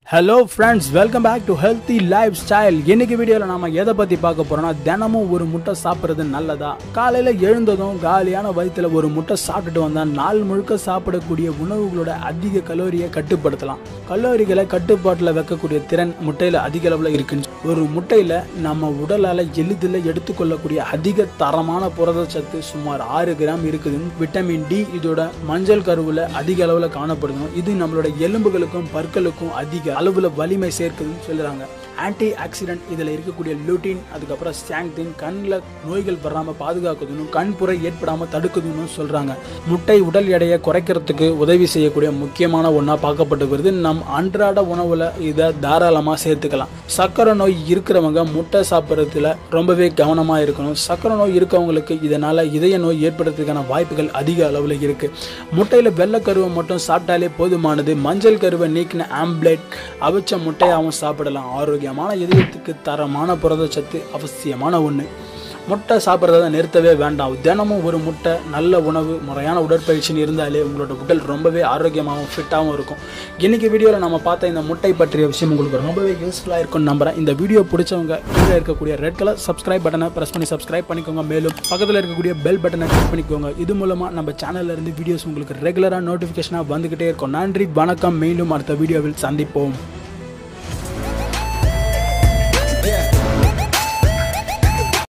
hello friends welcome back to healthy lifestyle இன்னைக்கு வீடியோவில் நாம எதை பற்றி பார்க்க போறோம்னா தினமும் ஒரு முட்டை சாப்பிட்றது நல்லதா காலையில் எழுந்ததும் காலியான வயிற்றுல ஒரு முட்டை சாப்பிட்டுட்டு வந்தால் நாள் முழுக்க சாப்பிடக்கூடிய உணவுகளோட அதிக கலோரியை கட்டுப்படுத்தலாம் கலோரிகளை கட்டுப்பாட்டில் வைக்கக்கூடிய திறன் முட்டையில் அதிக அளவில் இருக்குன்னு ஒரு முட்டையில் நம்ம உடலால் எளிதில் எடுத்துக்கொள்ளக்கூடிய அதிக தரமான புரதச்சத்து சுமார் ஆறு கிராம் இருக்குதுன்னு விட்டமின் டி இதோட மஞ்சள் கருவில் அதிக அளவில் காணப்படுதும் இது நம்மளோட எலும்புகளுக்கும் பற்களுக்கும் அதிக அளவில் வலிமை சேர்க்குதுன்னு சொல்லுறாங்க ஆன்டி ஆக்சிடென்ட் இதில் இருக்கக்கூடிய லூட்டின் அதுக்கப்புறம் ஸ்டாங்டின் கண்ணில் நோய்கள் வராமல் பாதுகாக்குதுன்னு கண்புரை ஏற்படாமல் தடுக்குதுன்னு சொல்கிறாங்க முட்டை உடல் எடையை குறைக்கிறதுக்கு உதவி செய்யக்கூடிய முக்கியமான ஒன்றா பார்க்கப்பட்டு வருது நம் அன்றாட உணவில் இதை தாராளமாக சேர்த்துக்கலாம் சர்க்கரை நோய் இருக்கிறவங்க முட்டை சாப்பிட்றதுல ரொம்பவே கவனமாக இருக்கணும் சர்க்கரை நோய் இருக்கவங்களுக்கு இதனால் இதய நோய் ஏற்படுறதுக்கான வாய்ப்புகள் அதிக அளவில் இருக்குது முட்டையில் வெள்ளைக்கருவை மட்டும் சாப்பிட்டாலே போதுமானது மஞ்சள் கருவை நீக்கின ஆம்ப்லேட் அவிச்ச முட்டையாகவும் சாப்பிடலாம் ஆரோக்கியமான இதயத்துக்கு தரமான புரதச்சத்து அவசியமான ஒன்று முட்டை சாப்பிட்றத நிறுத்தவே வேண்டாம் தினமும் ஒரு முட்டை நல்ல உணவு முறையான உடற்பயிற்சின்னு இருந்தாலே உங்களோட உடல் ரொம்பவே ஆரோக்கியமாகவும் ஃபிட்டாகவும் இருக்கும் இன்னைக்கு வீடியோவில் நம்ம பார்த்த இந்த முட்டை பற்றிய விஷயம் உங்களுக்கு ரொம்பவே யூஸ்ஃபுல்லாக இருக்கும்னு நம்புறேன் இந்த வீடியோ பிடிச்சவங்க கீழே இருக்கக்கூடிய ரெட் கலர் சப்ஸ்கிரைப் பட்டனை ப்ரெஸ் பண்ணி சப்ஸ்கிரைப் பண்ணிக்கோங்க மேலும் பக்கத்தில் இருக்கக்கூடிய பெல் பட்டனை கிளிக் பண்ணிக்கோங்க இது மூலமாக நம்ம சேனல்ல இருந்து வீடியோஸ் உங்களுக்கு ரெகுலராக நோட்டிஃபிகேஷனாக வந்துகிட்டே இருக்கும் நன்றி வணக்கம் மீண்டும் அடுத்த வீடியோவில் சந்திப்போம்